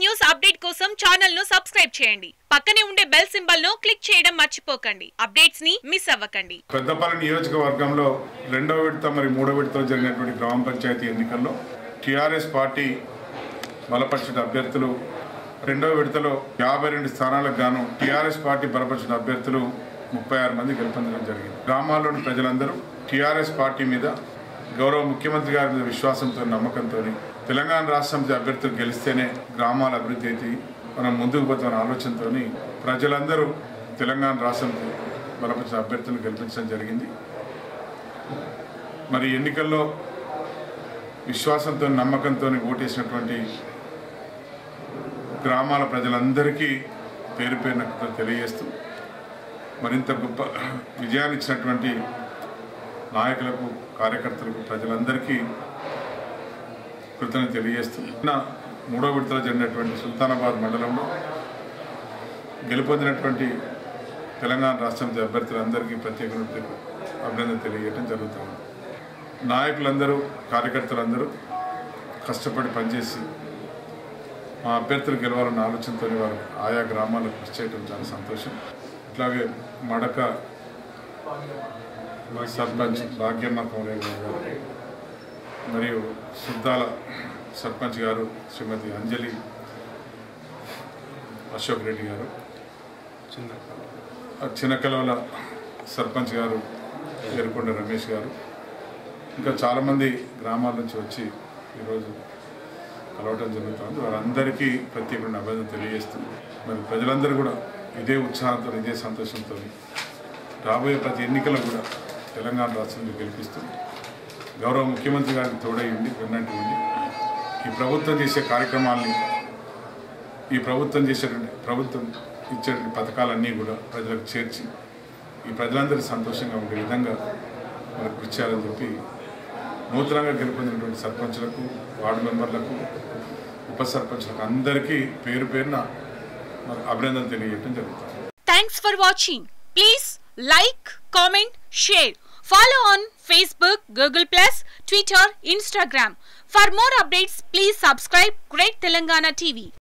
news update కోసం channel ను subscribe చేయండి పక్కనే ఉండే బెల్ సింబల్ ను క్లిక్ చేయడం మర్చిపోకండి అప్డేట్స్ ని మిస్ అవ్వకండి పెద్దపల్లి నియోజకవర్గంలో రెండో విడత మరి మూడో విడతలో జరిగినటువంటి గ్రామ పంచాయతీ ఎన్నికల్లో టీఆర్ఎస్ పార్టీ బలపరిచిన అభ్యర్థులు రెండో విడతలో యాభై రెండు స్థానాలకు గాను టీఆర్ఎస్ పార్టీ బలపరిచిన అభ్యర్థులు ముప్పై ఆరు మంది గెలుపొందడం జరిగింది గ్రామాల్లోని ప్రజలందరూ టీఆర్ఎస్ పార్టీ మీద గౌరవ ముఖ్యమంత్రి గారి మీద విశ్వాసంతో నమ్మకంతో తెలంగాణ రాష్ట్ర సమితి అభ్యర్థులు గెలిస్తేనే గ్రామాల అభివృద్ధి అయితే మనం ముందుకు పోతున్న ఆలోచనతో ప్రజలందరూ తెలంగాణ రాష్ట్రం బలపరిచిన అభ్యర్థులను గెలిపించడం జరిగింది మరి ఎన్నికల్లో విశ్వాసంతో నమ్మకంతో ఓటేసినటువంటి గ్రామాల ప్రజలందరికీ పేరు పేరున కృతజ్ఞతలు తెలియజేస్తూ మరింత గొప్ప విజయాన్ని ఇచ్చినటువంటి నాయకులకు కార్యకర్తలకు ప్రజలందరికీ కృతజ్ఞత తెలియజేస్తూ నిన్న మూడో విడతలో జరిగినటువంటి సుల్తానాబాద్ మండలంలో గెలుపొందినటువంటి తెలంగాణ రాష్ట్రం అభ్యర్థులందరికీ ప్రత్యేకమైన అభినందన తెలియజేయడం జరుగుతుంది నాయకులందరూ కార్యకర్తలందరూ కష్టపడి పనిచేసి మా అభ్యర్థులు గెలవాలన్న ఆలోచనతో వారు ఆయా గ్రామాలకు కృషి చేయడం చాలా సంతోషం అట్లాగే మడక సర్పంచ్ భాగ్యమ్మ కౌలయ్య గారు మరియు సుద్దాల సర్పంచ్ గారు శ్రీమతి అంజలి అశోక్ రెడ్డి గారు చిన్నకలవల సర్పంచ్ గారు ఏరుకొండ రమేష్ గారు ఇంకా చాలామంది గ్రామాల నుంచి వచ్చి ఈరోజు కలవటం జరుగుతుంది వారందరికీ ప్రత్యేకమైన అభినందన తెలియజేస్తూ మరి ప్రజలందరూ కూడా ఇదే ఉత్సాహంతో ఇదే సంతోషంతో రాబోయే ప్రతి ఎన్నికలు కూడా తెలంగాణ రాష్ట్రంలో గెలిపిస్తూ గౌరవ ముఖ్యమంత్రి గారికి తోడై ఉండి వెన్నట్టు ఉండి ఈ ప్రభుత్వం చేసే కార్యక్రమాల్ని ఈ ప్రభుత్వం చేసేటువంటి ప్రభుత్వం ఇచ్చేటువంటి పథకాలన్నీ కూడా ప్రజలకు చేర్చి ఈ ప్రజలందరూ సంతోషంగా ఉండే విధంగా మనకు కృషి చేయాలని చెప్పి నూతనంగా గెలుపొందినటువంటి సర్పంచులకు వార్డు మెంబర్లకు ఉప సర్పంచులకు అందరికీ పేరు పేరున మరి అభినందన తెలియజేయడం జరుగుతుంది thanks for watching please like comment share follow on Facebook Google plus Twitter Instagram for more updates please subscribe great Telangana TV